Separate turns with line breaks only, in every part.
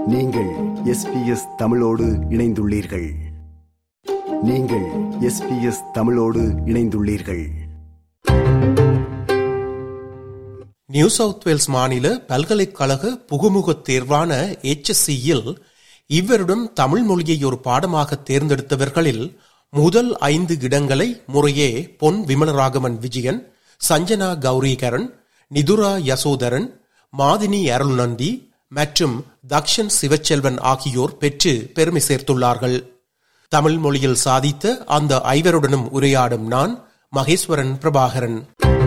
நீங்கள் எஸ்பிஎஸ் தமிழோடு இணைந்துள்ளீர்கள் நீங்கள் எஸ்பிஎஸ் தமிழோடு இணைந்துள்ளீர்கள்
நியூ சவுத் வேல்ஸ் மாநில பல்கலைக்கழக புகுமுகத் தேர்வான HSC-யில் இவ்வருடம் தமிழ் மொழியை ஒரு பாடமாக தேர்ந்தெடுத்தவர்களில் முதல் ஐந்து இடங்களை முறையே பொன் விமலராகவன் விஜயன் சஞ்சனா கௌரிகரன் நிதுரா யசோதரன் மாதினி அருள்நந்தி மற்றும் தக்ஷன் சிவச்செல்வன் ஆகியோர் பெற்று பெருமை சேர்த்துள்ளார்கள் தமிழ் மொழியில் சாதித்த அந்த ஐவருடனும் உரையாடும் நான் மகேஸ்வரன் பிரபாகரன்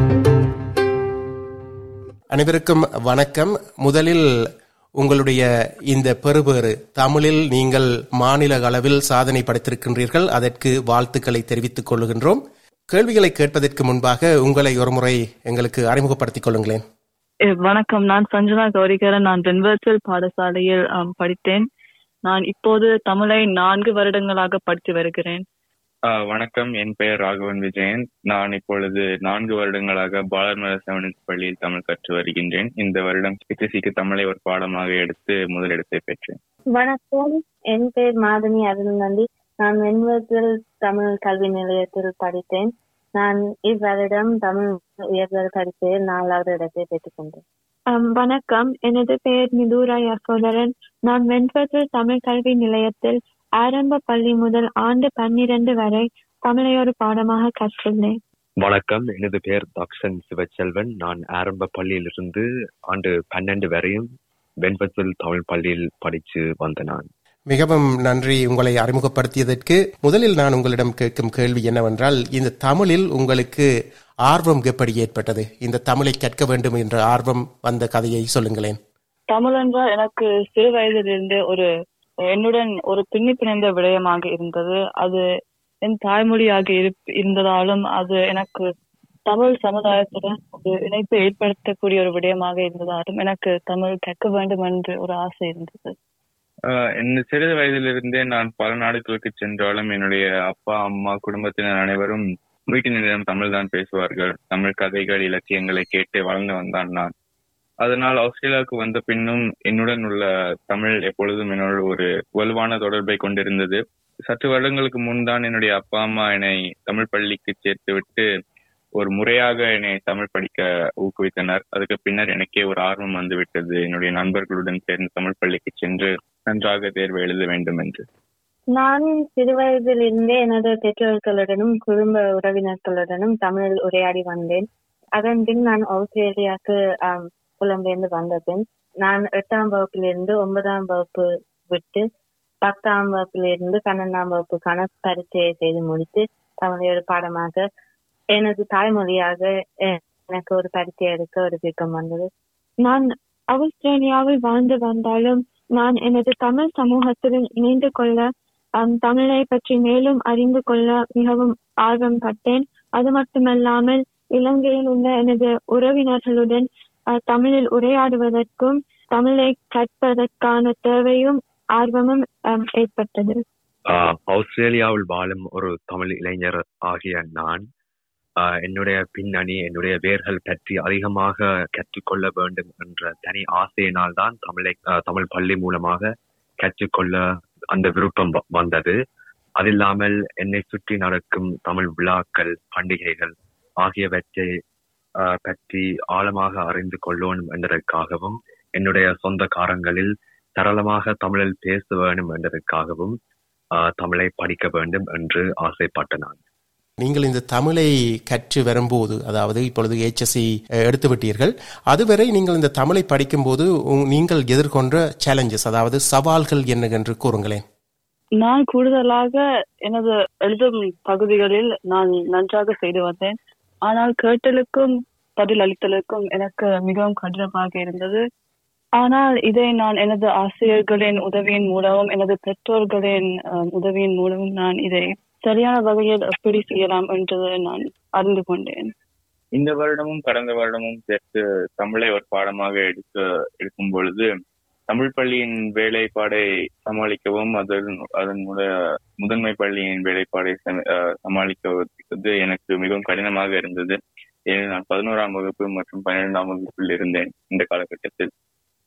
அனைவருக்கும் வணக்கம் முதலில் உங்களுடைய இந்த பெறுபேறு தமிழில் நீங்கள் மாநில அளவில் சாதனை படைத்திருக்கின்றீர்கள் அதற்கு வாழ்த்துக்களை தெரிவித்துக் கொள்கின்றோம் கேள்விகளை கேட்பதற்கு முன்பாக உங்களை ஒருமுறை எங்களுக்கு அறிமுகப்படுத்திக் கொள்ளுங்களேன்
எ, வணக்கம் நான் சஞ்சனா கௌரிகரன் நான் வென்வர்ச்சல் பாடசாலையில் ஆம், படித்தேன் நான் இப்போது தமிழை நான்கு வருடங்களாக படித்து வருகிறேன்
ஆ, வணக்கம் என் பெயர் ராகவன் விஜயன் நான் இப்பொழுது நான்கு வருடங்களாக பாலர்மல செவனின்ஸ் பள்ளியில் தமிழ் கற்று வருகின்றேன் இந்த வருடம் சிக்கு தமிழை ஒரு பாடமாக எடுத்து முதலிடத்தை பெற்றேன்
வணக்கம் என் பெயர் மாதனி அருள்நந்தி நான் வெண்வத்தில் தமிழ் கல்வி நிலையத்தில் படித்தேன் நான் இவ்வருடம் தமிழ் உயர்தல் பரீட்சையில் நாலாவது இடத்தை பெற்றுக்கொண்டேன்
அம், வணக்கம் எனது பெயர் மிதுரா யசோதரன் நான் வெண்பத்தில் தமிழ் கல்வி நிலையத்தில் ஆரம்ப பள்ளி முதல் ஆண்டு பன்னிரண்டு வரை தமிழை ஒரு பாடமாக கற்றுள்ளேன்
வணக்கம் எனது பெயர் தக்ஷன் சிவச்செல்வன் நான் ஆரம்ப பள்ளியிலிருந்து ஆண்டு பன்னெண்டு வரையும் வெண்பத்தில் தமிழ் பள்ளியில் படிச்சு வந்த நான்
மிகவும் நன்றி உங்களை அறிமுகப்படுத்தியதற்கு முதலில் நான் உங்களிடம் கேட்கும் கேள்வி என்னவென்றால் இந்த தமிழில் உங்களுக்கு ஆர்வம் எப்படி ஏற்பட்டது இந்த தமிழை கற்க வேண்டும் என்ற ஆர்வம் வந்த கதையை சொல்லுங்களேன்
தமிழ் என்றால் எனக்கு சிறு வயதிலிருந்து ஒரு என்னுடன் ஒரு பின்னி பிணைந்த விடயமாக இருந்தது அது என் தாய்மொழியாக இருப்- இருந்ததாலும் அது எனக்கு தமிழ் சமுதாயத்துடன் ஒரு இணைப்பை ஏற்படுத்தக்கூடிய ஒரு விடயமாக இருந்ததாலும் எனக்கு தமிழ் கற்க வேண்டும் என்று ஒரு ஆசை இருந்தது
ஆ, என் சிறிது வயதிலிருந்தே நான் பல நாடுகளுக்கு சென்றாலும் என்னுடைய அப்பா அம்மா குடும்பத்தினர் அனைவரும் வீட்டினரிடம் தமிழ் தான் பேசுவார்கள் தமிழ் கதைகள் இலக்கியங்களை கேட்டு வளர்ந்து வந்தான் நான் அதனால் ஆஸ்திரேலியாவுக்கு வந்த பின்னும் என்னுடன் உள்ள தமிழ் எப்பொழுதும் என்னோட ஒரு வலுவான தொடர்பை கொண்டிருந்தது சற்று வருடங்களுக்கு முன் தான் என்னுடைய அப்பா அம்மா என்னை தமிழ் பள்ளிக்கு சேர்த்து விட்டு ஒரு முறையாக என்னை தமிழ் படிக்க ஊக்குவித்தனர் அதுக்கு பின்னர் எனக்கே ஒரு ஆர்வம் வந்துவிட்டது என்னுடைய நண்பர்களுடன் சேர்ந்து தமிழ் பள்ளிக்கு சென்று நன்றாக தேர்வு எழுத வேண்டும் என்று
நான் சிறுவயதிலிருந்தே எனது பெற்றோர்களுடனும் குடும்ப உறவினர்களுடனும் தமிழில் உரையாடி வந்தேன் அதன் பின் நான் ஆஸ்திரேலியாவுக்கு ஆம், புலம்பெயர்ந்து வந்த பின் நான் எட்டாம் வகுப்பிலிருந்து ஒன்பதாம் வகுப்பு விட்டு பத்தாம் வகுப்பிலிருந்து பன்னெண்டாம் வகுப்புக்கான பரீட்சையை செய்து முடித்து தமிழை ஒரு பாடமாக எனது தாய்மொழியாக எ- எனக்கு ஒரு பரீட்சை எடுக்க ஒரு விருப்பம் வந்தது
நான் ஆஸ்திரேலியாவில் வாழ்ந்து வந்தாலும் நான் எனது தமிழ் சமூகத்துடன் இணைந்து கொள்ள அம், தமிழை பற்றி மேலும் அறிந்து கொள்ள மிகவும் ஆர்வம் பட்டேன் அது மட்டுமல்லாமல் இலங்கையில் உள்ள எனது உறவினர்களுடன் அஹ், தமிழில் உரையாடுவதற்கும் தமிழை கற்பதற்கான தேவையும் ஆர்வமும் அம், ஏற்பட்டது
ஆஹ் ஆஸ்திரேலியாவில் வாழும் ஒரு தமிழ் இளைஞர் ஆகிய நான் ஆஹ் என்னுடைய பின்னணி என்னுடைய வேர்கள் பற்றி அதிகமாக கற்றுக்கொள்ள வேண்டும் என்ற தனி ஆசையினால் தான் தமிழை ஆஹ் தமிழ் பள்ளி மூலமாக கற்றுக்கொள்ள அந்த விருப்பம் வ- வந்தது அது இல்லாமல் என்னை சுற்றி நடக்கும் தமிழ் விழாக்கள் பண்டிகைகள் ஆகியவற்றை ஆஹ் பற்றி ஆழமாக அறிந்து கொள்ளணும் என்பதற்காகவும் என்னுடைய சொந்த காரங்களில் சரளமாக தமிழில் பேச வேண்டும் என்பதற்காகவும் ஆஹ் தமிழை படிக்க வேண்டும் என்று ஆசைப்பட்ட நான்
நீங்கள் இந்த தமிழை கற்று வரும்போது அதாவது இப்பொழுது HSC எடுத்து விட்டீர்கள் அதுவரை நீங்கள் இந்த தமிழை படிக்கும்போது உங்- நீங்கள் எதிர்கொண்ட சேலஞ்சஸ் அதாவது சவால்கள் என்ன என்று கூறுங்களேன்
நான் கூடுதலாக எனது எழுதும் பகுதிகளில் நான் நன்றாக செய்து வந்தேன் ஆனால் கேட்டலுக்கும் பதில் அளித்தலுக்கும் எனக்கு மிகவும் கடினமாக இருந்தது ஆனால் இதை நான் எனது ஆசிரியர்களின் உதவியின் மூலமும் எனது பெற்றோர்களின் அஹ், உதவியின் மூலமும் நான் இதை சரியான வகையில் எப்படி செய்யலாம் என்றதை நான் அறிந்து கொண்டேன்
இந்த வருடமும் கடந்த வருடமும் சேர்த்து தமிழை ஒரு பாடமாக எடுக்க எடுக்கும் பொழுது தமிழ் பள்ளியின் வேலைப்பாடை சமாளிக்கவும் அதன் அதன் முத முதன்மை பள்ளியின் வேலைப்பாடை சம- அஹ் சமாளிக்கிறது எனக்கு மிகவும் கடினமாக இருந்தது ஏனெனில் நான் பதினோராம் வகுப்பு மற்றும் பன்னிரெண்டாம் வகுப்பில் இருந்தேன் இந்த காலகட்டத்தில்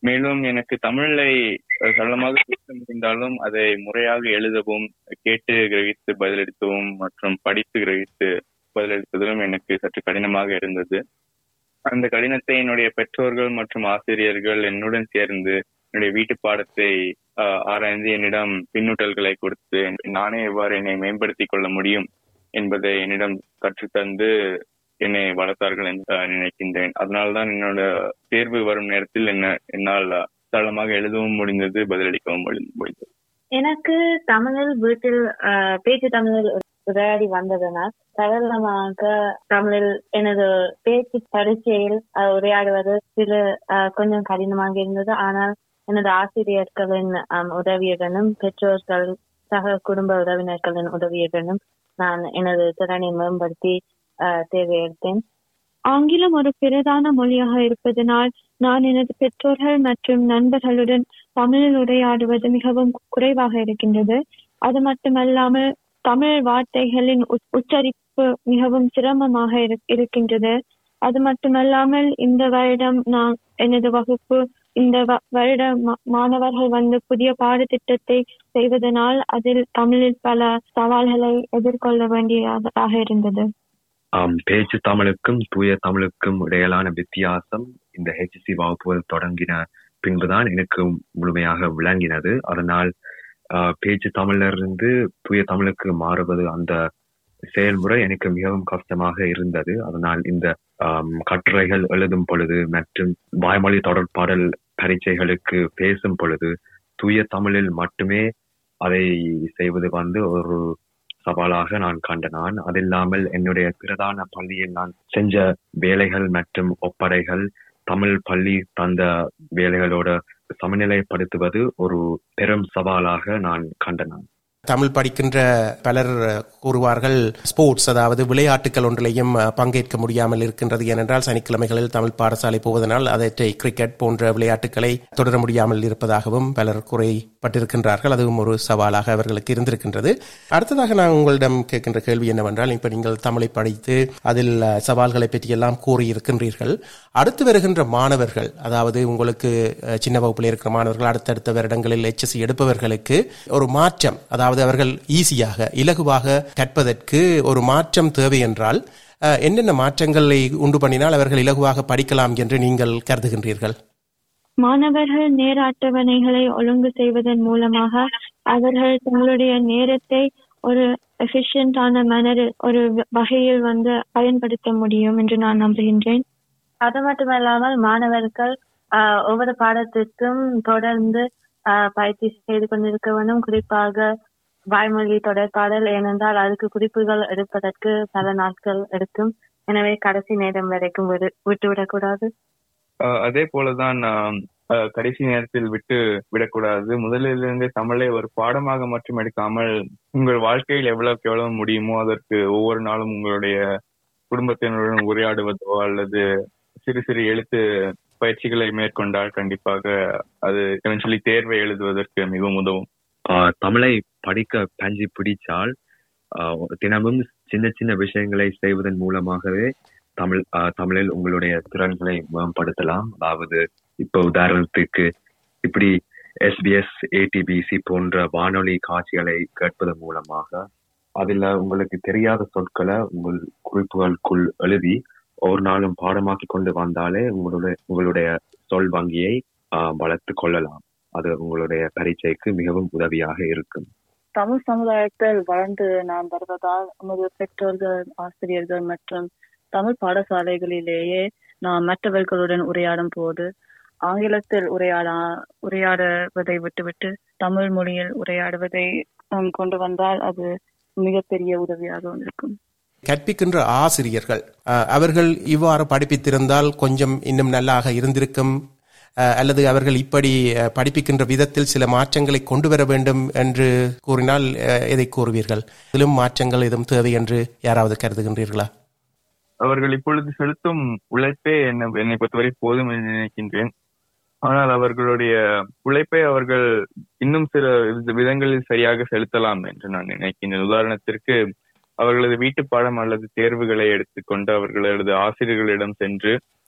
மேலும் எனக்கு தமிழை அஹ், சரளமாக பேச முடிந்தாலும் அதை முறையாக எழுதவும் கேட்டு கிரகித்து பதிலளிக்கவும் மற்றும் படித்து கிரகித்து பதிலளிப்பதிலும் எனக்கு சற்று கடினமாக இருந்தது அந்த கடினத்தை என்னுடைய பெற்றோர்கள் மற்றும் ஆசிரியர்கள் என்னுடன் சேர்ந்து என்னுடைய வீட்டு பாடத்தை ஆஹ், ஆராய்ந்து என்னிடம் பின்னூட்டல்களை கொடுத்து நானே எவ்வாறு என்னை மேம்படுத்திக் கொள்ள முடியும் என்பதை என்னிடம் கற்றுத்தந்து என்னை வளர்த்தார்கள் என்று ஆஹ், நினைக்கின்றேன் அதனால்தான் என்னோட தேர்வு வரும் நேரத்தில் என்ன என்னால் சரளமாக எழுதவும் முடிந்தது பதிலளிக்கவும் முடிந்து- முடிந்தது
எனக்கு தமிழில் வீட்டில் ஆஹ், பேச்சு தமிழில் உரையாடி வந்ததனால் சரளமாக தமிழில் எனது பேச்சு பரீட்சையில் ஆஹ், உரையாடுவது சில ஆஹ், கொஞ்சம் கடினமாக இருந்தது ஆனால் எனது ஆசிரியர்களின் ஆம், உதவியுடனும் பெற்றோர்கள் சக குடும்ப உறவினர்களின் உதவியுடனும் நான் எனது திறனை மேம்படுத்தி ஆஹ், தேர்வு எடுத்தேன்
ஆங்கிலம் ஒரு பிரதான மொழியாக இருப்பதனால் நான் எனது பெற்றோர்கள் மற்றும் நண்பர்களுடன் தமிழில் உரையாடுவது மிகவும் குறைவாக இருக்கின்றது அது மட்டுமல்லாமல் தமிழ் வார்த்தைகளின் உச்- உச்சரிப்பு மிகவும் சிரமமாக இரு- இருக்கின்றது அது மட்டுமல்லாமல் இந்த வருடம் நான் எனது வகுப்பு இந்த வ- வருட மா- மாணவர்கள் வந்து புதிய பாடத்திட்டத்தை செய்வதனால் அதில் தமிழில் பல சவால்களை எதிர்கொள்ள வேண்டியதாக இருந்தது
ஆம், பேச்சு தமிழுக்கும் தூய தமிழுக்கும் இடையிலான வித்தியாசம் இந்த ஹெச்சி வகுப்புகள் தொடங்கின பின்புதான் எனக்கு முழுமையாக விளங்கினது அதனால் ஆஹ், பேச்சு தமிழ்ல இருந்து தூய தமிழுக்கு மாறுவது அந்த செயல்முறை எனக்கு மிகவும் கஷ்டமாக இருந்தது அதனால் இந்த ஆம், கட்டுரைகள் எழுதும் பொழுது மற்றும் வாய்மொழி தொடர்பாடல் பரீட்சைகளுக்கு பேசும் பொழுது தூய தமிழில் மட்டுமே அதை செய்வது வந்து ஒரு சவாலாக நான் கண்டனான் அது இல்லாமல் என்னுடைய பிரதான பள்ளியில் நான் செஞ்ச வேலைகள் மற்றும் ஒப்படைகள் தமிழ் பள்ளி தந்த வேலைகளோட சமநிலைப்படுத்துவது ஒரு பெரும் சவாலாக நான் கண்டனான்
தமிழ் படிக்கின்ற பலர் கூறுவார்கள் ஸ்போர்ட்ஸ் அதாவது விளையாட்டுகள் ஒன்றிலையும் அஹ், பங்கேற்க முடியாமல் இருக்கின்றது ஏனென்றால் சனிக்கிழமைகளில் தமிழ் பாடசாலை போவதனால் அதற்றை கிரிக்கெட் போன்ற விளையாட்டுகளை தொடர முடியாமல் இருப்பதாகவும் பலர் குறைப்பட்டிருக்கின்றார்கள் அதுவும் ஒரு சவாலாக அவர்களுக்கு இருந்திருக்கின்றது அடுத்ததாக நான் உங்களிடம் கேட்கின்ற கேள்வி என்னவென்றால் இப்ப நீங்கள் தமிழை படித்து அதில் அஹ், சவால்களை பற்றியெல்லாம் கூறியிருக்கின்றீர்கள் அடுத்து வருகின்ற மாணவர்கள் அதாவது உங்களுக்கு அஹ், சின்ன வகுப்பில் இருக்கிற மாணவர்கள் அடுத்தடுத்த வருடங்களில் HSC எடுப்பவர்களுக்கு ஒரு மாற்றம் அதாவது அவர்கள் ஈஸியாக இலகுவாக கற்பதற்கு ஒரு மாற்றம் தேவை என்றால் அஹ், என்னென்ன மாற்றங்களை உண்டு பண்ணினால் அவர்கள் இலகுவாக படிக்கலாம் என்று நீங்கள் கருதுகின்றீர்கள்
மாணவர்கள் நேர அட்டவணைகளை ஒழுங்கு செய்வதன் மூலமாக அவர்கள் தங்களுடைய நேரத்தை ஒரு எஃபிஷியன்டான மேனரில் ஒரு வ- வகையில் வந்து பயன்படுத்த முடியும் என்று நான் நம்புகின்றேன்
அது மட்டுமல்லாமல் மாணவர்கள் ஆஹ், ஒவ்வொரு பாடத்திற்கும் தொடர்ந்து ஆஹ், பயிற்சி செய்து கொண்டிருக்க வேண்டும் குறிப்பாக வாய்மொழி தொடர்பாடல் ஏனென்றால் அதுக்கு குறிப்புகள் எடுப்பதற்கு பல நாட்கள் எடுக்கும் எனவே கடைசி நேரம் வரைக்கும் விடு- விட்டுவிடக்கூடாது
ஆஹ் அதே போலதான் ஆம், ஆஹ் கடைசி நேரத்தில் விட்டு விடக்கூடாது முதலிலிருந்தே தமிழை ஒரு பாடமாக மட்டும் எடுக்காமல் உங்கள் வாழ்க்கையில் எவ்வளவுக்கு எவ்வளவு முடியுமோ அதற்கு ஒவ்வொரு நாளும் உங்களுடைய குடும்பத்தினருடன் உரையாடுவதோ அல்லது சிறு சிறு எழுத்து பயிற்சிகளை மேற்கொண்டால் கண்டிப்பாக அது எவென்ச்சுவலி தேர்வை எழுதுவதற்கு மிகவும் உதவும்
ஆஹ் தமிழை படிக்க பஞ்சு பிடிச்சால் ஆஹ் தினமும் சின்ன சின்ன விஷயங்களை செய்வதன் மூலமாகவே தமிழ் ஆஹ் தமிழில் உங்களுடைய திறன்களை மேம்படுத்தலாம் அதாவது இப்போ உதாரணத்துக்கு இப்படி எஸ்பிஎஸ் ஏடிபிசி போன்ற வானொலி காட்சிகளை கேட்பதன் மூலமாக அதுல உங்களுக்கு தெரியாத சொற்களை உங்கள் குறிப்புகளுக்குள் எழுதி ஒவ்வொரு நாளும் பாடமாக்கி கொண்டு வந்தாலே உங்களுடைய உங்களுடைய சொல் வங்கியை ஆஹ் வளர்த்து கொள்ளலாம் அது உங்களுடைய பரீட்சைக்கு மிகவும் உதவியாக இருக்கும்
தமிழ் சமுதாயத்தில் வளர்ந்து நாம் வருவதால் நமது பெற்றோர்கள் ஆசிரியர்கள் மற்றும் தமிழ் பாடசாலைகளிலேயே நாம் மற்றவர்களுடன் உரையாடும் போது ஆங்கிலத்தில் உரையாட உரையாடுவதை விட்டுவிட்டு தமிழ் மொழியில் உரையாடுவதை நாம் கொண்டு வந்தால் அது மிகப்பெரிய உதவியாக இருக்கும்
கற்பிக்கின்ற ஆசிரியர்கள் அஹ், அவர்கள் இவ்வாறு படிப்பித்திருந்தால் கொஞ்சம் இன்னும் நல்லாக இருந்திருக்கும் அஹ், அல்லது அவர்கள் இப்படி அஹ், படிப்பிக்கின்ற விதத்தில் சில மாற்றங்களை கொண்டு வர வேண்டும் என்று கூறினால் அஹ், எதை கூறுவீர்கள் இதிலும் மாற்றங்கள் எதுவும் தேவை என்று யாராவது கருதுகின்றீர்களா
அவர்கள் இப்பொழுது செலுத்தும் உழைப்பே என்ன என்னை பொறுத்தவரை போதும் என்று நினைக்கின்றேன் ஆனால் அவர்களுடைய உழைப்பை அவர்கள் இன்னும் சில வித- விதங்களில் சரியாக செலுத்தலாம் என்று நான் நினைக்கின்றேன் உதாரணத்திற்கு அவர்களது வீட்டு பாடம் அல்லது தேர்வுகளை எடுத்துக்கொண்டு அவர்களது ஆசிரியர்களிடம் சென்று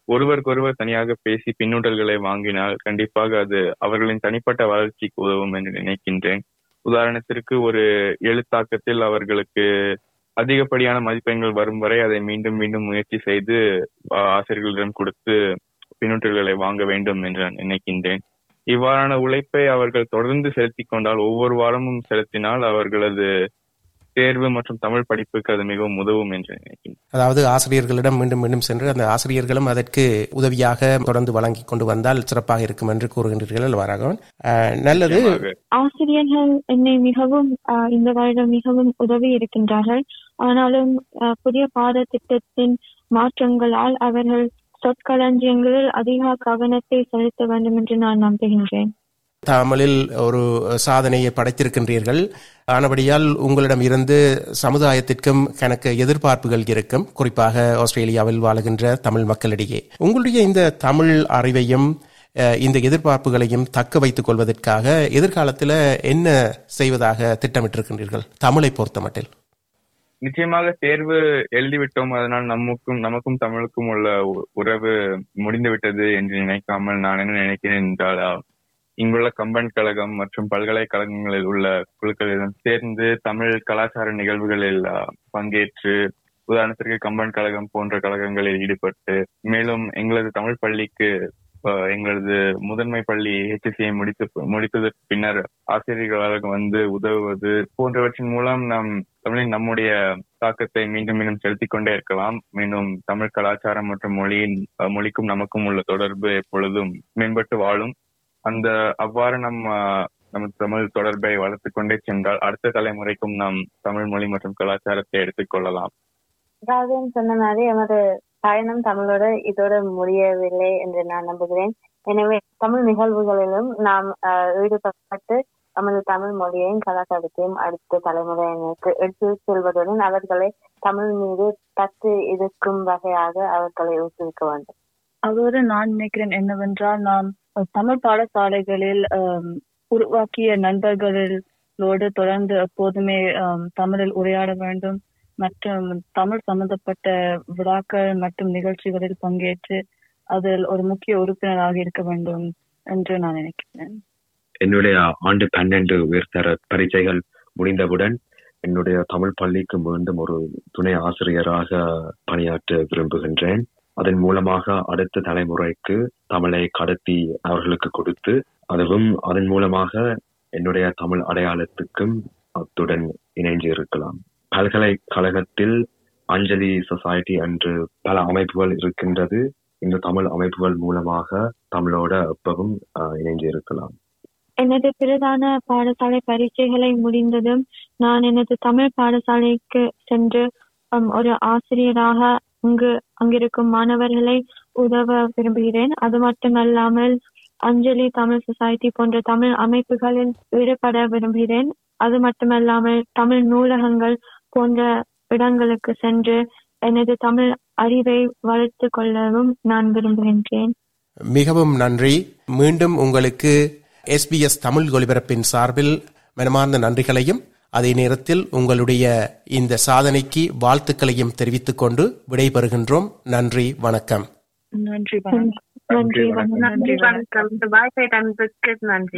ஒருவருக்கொருவர் தனியாக பேசி பின்னூட்டல்களை வாங்கினால் கண்டிப்பாக அது அவர்களின் தனிப்பட்ட வளர்ச்சிக்கு உதவும் என்று நினைக்கின்றேன் உதாரணத்திற்கு ஒரு எழுத்தாக்கத்தில் அவர்களுக்கு அதிகப்படியான மதிப்பெண்கள் வரும் வரை அதை மீண்டும் மீண்டும் முயற்சி செய்து ஆஹ், ஆசிரியர்களிடம் கொடுத்து பின்னூட்டல்களை வாங்க வேண்டும் என்று நான் நினைக்கின்றேன் இவ்வாறான உழைப்பை அவர்கள் தொடர்ந்து செலுத்திக் கொண்டால் ஒவ்வொரு வாரமும் செலுத்தினால் அவர்களது தேர்வு மற்றும் தமிழ் படிப்புக்கு அது மிகவும் உதவும் என்று நினைக்கின்றேன்
அதாவது ஆசிரியர்களிடம் மீண்டும் மீண்டும் சென்று அந்த ஆசிரியர்களும் அதற்கு உதவியாக தொடர்ந்து வழங்கி கொண்டு வந்தால் சிறப்பாக இருக்கும் என்று கூறுகின்றீர்கள் வராகவன் அஹ், நல்லது
நிச்சயமாக.
ஆசிரியர்கள் என்னை மிகவும் ஆஹ், இந்த வருடம் மிகவும் உதவி இருக்கின்றார்கள் ஆனாலும் ஆஹ், புதிய பாடத்திட்டத்தின் மாற்றங்களால் அவர்கள் சொற்களஞ்சியங்களில் அதிக கவனத்தை செலுத்த வேண்டும் என்று நான் நம்புகின்றேன்
தமிழில் ஒரு சாதனையை படைத்திருக்கின்றீர்கள் ஆனபடியால் உங்களிடம் இருந்து சமுதாயத்திற்கும் கணக்கு எதிர்பார்ப்புகள் இருக்கும் குறிப்பாக ஆஸ்திரேலியாவில் வாழுகின்ற தமிழ் மக்களிடையே உங்களுடைய இந்த தமிழ் அறிவையும் அஹ், இந்த எதிர்பார்ப்புகளையும் தக்க வைத்துக் கொள்வதற்காக எதிர்காலத்தில் என்ன செய்வதாக திட்டமிட்டிருக்கின்றீர்கள் தமிழை பொறுத்தமட்டில்
நிச்சயமாக தேர்வு எழுதிவிட்டோம் அதனால் நமக்கும் நமக்கும் தமிழுக்கும் உள்ள உ- உறவு முடிந்துவிட்டது என்று நினைக்காமல் நான் என்ன நினைக்கிறேன் என்றால் அஹ், இங்குள்ள கம்பன் கழகம் மற்றும் பல்கலைக்கழகங்களில் உள்ள குழுக்களிடம் சேர்ந்து தமிழ் கலாச்சார நிகழ்வுகளில் அஹ், பங்கேற்று உதாரணத்திற்கு கம்பன் கழகம் போன்ற கழகங்களில் ஈடுபட்டு மேலும் எங்களது தமிழ் பள்ளிக்கு அஹ், எங்களது முதன்மை பள்ளி ஹெச்சிசியை முடித்து முடித்ததற்கு பின்னர் ஆசிரியர்களாக வந்து உதவுவது போன்றவற்றின் மூலம் நாம் தமிழின் நம்முடைய தாக்கத்தை மீண்டும் மீண்டும் செலுத்திக் கொண்டே இருக்கலாம் மீண்டும் தமிழ் கலாச்சாரம் மற்றும் மொழியின் அஹ், மொழிக்கும் நமக்கும் உள்ள தொடர்பு எப்பொழுதும் மேம்பட்டு வாழும் அந்த அவ்வாறு நம்ம நம்ம தமிழ் தொடர்பை வளர்த்துக் கொண்டே சென்றால் அடுத்த தலைமுறைக்கும் நாம் தமிழ் மொழி மற்றும் கலாச்சாரத்தை எடுத்துக் கொள்ளலாம்
அதாவது சொன்ன மாதிரி எமது பயணம் தமிழோட இதோட முடியவில்லை என்று நான் நம்புகிறேன் எனவே தமிழ் நிகழ்வுகளிலும் நாம் ஆஹ், ஈடுபட்டு நமது தமிழ் மொழியையும் கலாச்சாரத்தையும் அடுத்த தலைமுறையினருக்கு எடுத்து செல்வதுடன் அவர்களை தமிழ் மீது பற்று இருக்கும் வகையாக அவர்களை ஊக்குவிக்க வேண்டும்
அதோடு நான் நினைக்கிறேன் என்னவென்றால் நாம் அஹ், தமிழ் பாடசாலைகளில் ஆம், உருவாக்கிய நண்பர்களோடு தொடர்ந்து எப்போதுமே ஆம், தமிழில் உரையாட வேண்டும் மற்றும் தமிழ் சம்பந்தப்பட்ட விழாக்கள் மற்றும் நிகழ்ச்சிகளில் பங்கேற்று அதில் ஒரு முக்கிய உறுப்பினராக இருக்க வேண்டும் என்று நான் நினைக்கிறேன்
என்னுடைய ஆண்டு பன்னெண்டு உயர்தர பரீட்சைகள் முடிந்தவுடன் என்னுடைய தமிழ் பள்ளிக்கு மீண்டும் ஒரு துணை ஆசிரியராக பணியாற்ற விரும்புகின்றேன் அதன் மூலமாக அடுத்த தலைமுறைக்கு தமிழை கடத்தி அவர்களுக்கு கொடுத்து அதுவும் அதன் மூலமாக என்னுடைய தமிழ் அடையாளத்துக்கும் அத்துடன் இணைந்து இருக்கலாம் பல்கலைக்கழகத்தில் அஞ்சலி சொசைட்டி என்று பல அமைப்புகள் இருக்கின்றது இந்த தமிழ் அமைப்புகள் மூலமாக தமிழோட எப்பவும் ஆஹ், இணைந்து இருக்கலாம்
எனது பிரதான பாடசாலை பரீட்சைகளை முடிந்ததும் நான் எனது தமிழ் பாடசாலைக்கு சென்று um, ஒரு ஆசிரியராக அங்கு அங்கிருக்கும் மாணவர்களை உதவ விரும்புகிறேன் அது மட்டுமல்லாமல் அஞ்சலி தமிழ் சொசைட்டி போன்ற தமிழ் அமைப்புகளில் ஈடுபட விரும்புகிறேன் அது மட்டுமல்லாமல் தமிழ் நூலகங்கள் போன்ற இடங்களுக்கு சென்று எனது தமிழ் அறிவை வளர்த்துக் கொள்ளவும் நான் விரும்புகின்றேன்
மிகவும் நன்றி மீண்டும் உங்களுக்கு எஸ்பிஎஸ் தமிழ் ஒலிபரப்பின் சார்பில் மனமார்ந்த நன்றிகளையும் அதே நேரத்தில் உங்களுடைய இந்த சாதனைக்கு வாழ்த்துக்களையும் தெரிவித்துக் கொண்டு விடைபெறுகின்றோம் நன்றி வணக்கம்
நன்றி வணக்கம்
நன்றி
வணக்கம்.
வணக்கம்
நன்றி வணக்கம் இந்த வாய்ப்பை தந்ததுக்கு நன்றி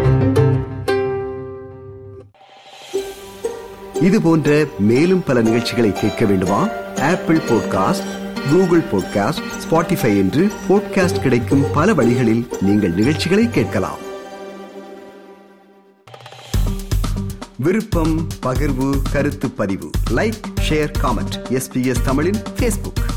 இது போன்ற மேலும் பல நிகழ்ச்சிகளை கேட்க வேண்டுமா Apple podcast Google podcast Spotify என்று பாட்காஸ்ட் கிடைக்கும் பல வழிகளில் நீங்கள் நிகழ்ச்சிகளை கேட்கலாம் விருப்பம் பகிர்வு கருத்து பதிவு லைக் ஷேர் காமெண்ட் எஸ்பிஎஸ் தமிழின் ஃபேஸ்புக்